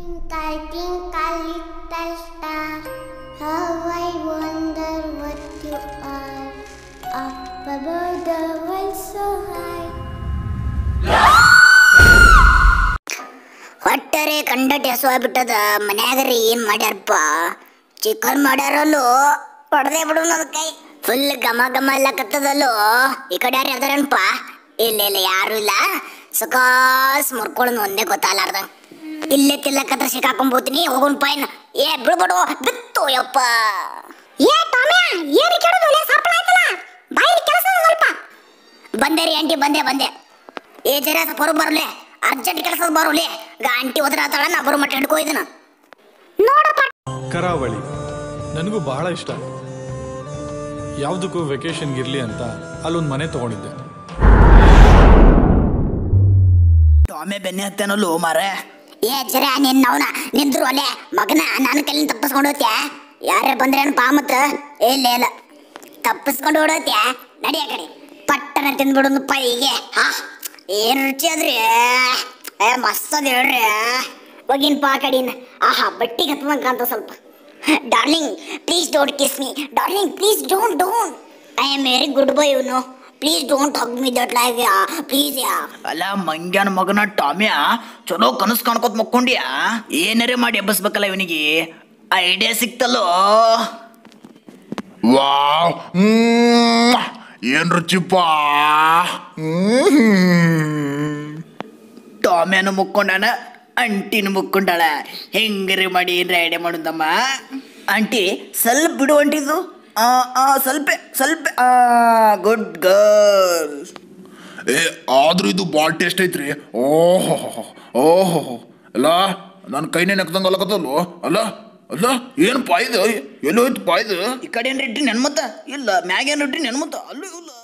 Twinkle, twinkle, little star, how I wonder what you are. Up above the world so high. ಹೊಟ್ಟರೆ ಕಂಡಟಿ ಹಸುವಾಗ್ಬಿಟ್ಟದ ಮನ್ಯಾಗರಿ ಏನ್ ಮಾಡ್ಯಾರಪ್ಪ chicken ಮಾಡ್ಯಾರಲ್ಲೋ ಹೊಡೆದೇ ಬಿಡು ನನ್ನ ಕೈ full ಘಮ ಘಮ ಎಲ್ಲಕತ್ತದಲ್ಲೋ ಈ ಕಡೆ ಯಾರು ಅದಾರನಪ್ಪ ಇಲ್ಲ ಇಲ್ಲ ಯಾರು ಇಲ್ಲ ಸಕಾಸ್ ಮುರ್ಕೊಳ್ಳೋದು ಒಂದೇ ಗೊತ್ತಾಲಾರ್ದ ಇಲ್ಲೇ ತಿಲ್ಲಕತ್ರ ಸಿಕ್ಕಾಕೊಂಡ್ಬೋತೀನಿ ಹೋಗೋನ್ ಪೈನ್ ಏ ಬಿಡ್ಬಿಡು ಬಿತ್ತು ಯಪ್ಪ ಏ ಟಾಮ್ಯಾ ಏನ್ ಕೆಡೋದು ಲೇ ಸಾಪಳ ಆಯ್ತಲ್ಲ ಬಾಯಿ ಕೆಲಸ ಸ್ವಲ್ಪ ಬಂದೆ ರೀ ಆಂಟಿ ಬಂದೆ ಬಂದೆ ಏ ಜರ ಸ್ವಲ್ಪ ಹೊರಗೆ ಬರಲೆ ಅರ್ಜೆಂಟ್ ಕೆಲಸದ ಬರೋಲೆ ಈಗ ಆಂಟಿ ಹೋದ್ರ ಆತಾಳ ನಾ ಬರೋ ಮಟ್ಟ ಹಿಡ್ಕೊ ಇದನ್ನ ನೋಡಪ್ಪ ಕರಾವಳಿ ನನಗೂ ಬಹಳ ಇಷ್ಟ ಯಾವುದಕ್ಕೂ ವೆಕೇಶನ್ಗೆ ಇರಲಿ ಅಂತ ಅಲ್ಲೊಂದು ಮನೆ ತಗೊಂಡಿದ್ದೆ ಟಾಮೆ ಬೆನ್ನೆ ಹತ್ತೇನಲ್ಲೋ ಮಾರೆ ಏ ಜರ ನಿನ್ನ ಅವನ ನಿಂದ್ರು ಅಲ್ಲೇ ಮಗನ ನನ್ನ ಕೈಲಿಂದ ತಪ್ಪಿಸ್ಕೊಂಡು ಹೋಗ್ತ್ಯಾ ಯಾರ್ಯಾರು ಬಂದ್ರೇನು ಪಾ ಮತ್ತ ಏ ಇಲ್ಲ ಇಲ್ಲ ತಪ್ಪಿಸ್ಕೊಂಡು ಓಡೋತ್ಯಾ ನಡಿ ಆ ಕಡೆ ಪಟ್ಟನ ತಿಂದ್ಬಿಡೋದು ಪೈಗೆ ಹಾ ಏನು ರುಚಿ ಅದ್ರಿ ಏ ಮಸ್ತ್ ಅದ ಹೇಳ್ರಿ ಹೋಗಿನ್ ಪಾ ಆ ಕಡಿನ ಆಹಾ ಬಟ್ಟಿಗೆ ಹತ್ತದಂಗ ಕಾಂತ ಸ್ವಲ್ಪ darling please don't kiss me darling please don't don't I am very good boy ಇವನು please don't hug me that like yeah please yeah ಅಲ್ಲ ಮಂಗ್ಯಾನ ಮಗನ ಟಾಮ್ಯ ಚಲೋ ಕನಸು ಕಾಣ್ಕೋತ ಮಕ್ಕೊಂಡ್ಯಾ ಏನಾರೇ ಮಾಡಿ ಎಬ್ಬಸ್ಬೇಕಲ್ಲ ಇವನಿಗೆ ಐಡಿಯಾ ಸಿಕ್ತಲ್ಲೋ ವಾವ್ ಮ್ಮ್. ಏನ್ ರುಚಿಪ್ಪ ಮ್ಮ್. ಟಾಮ್ಯಾನು ಮುಕ್ಕೊಂಡಾನ ಅಂಟಿನ ಮುಕ್ಕೊಂಡಾಳ ಹೆಂಗರಿ ಮಾಡಿ ಏನ್ರ ಐಡಿಯಾ ಮಾಡುದಮ್ಮ ಆಂಟಿ ಸ್ವಲ್ಪ ಬಿಡು ಅಂಟಿದು ಆ ಆ ಸ್ವಲ್ಪ ಸ್ವಲ್ಪ ಆ ಗುಡ್ ಗರ್ಲ್ ಏ ಆದ್ರೂ ಇದು ಭಾಳ ಟೇಸ್ಟ್ ಐತ್ರಿ ಓಹೋ ಓಹೋ ಅಲ್ಲ ನನ್ನ ಕೈನೇ ನೆಕ್ದಂಗ ಅಲ್ಲಕತ್ತಲ್ಲೋ ಅಲ್ಲ ಅಲ್ಲ ಏನು ಪಾಯ್ದು ಎಲ್ಲೋ ಹೋಯ್ತು ಪಾಯ್ದು ಈ ಕಡೆ ಏನ್ ಇಟ್ಟಿ ನೆನ್ಮತ್ತ ಇಲ್ಲ ಮ್ಯಾಗ ಏನ್ ಇಟ್ಟಿ ನೆನ್ಮತ್ತ ಅಲ್ಲೂ ಇಲ್ಲ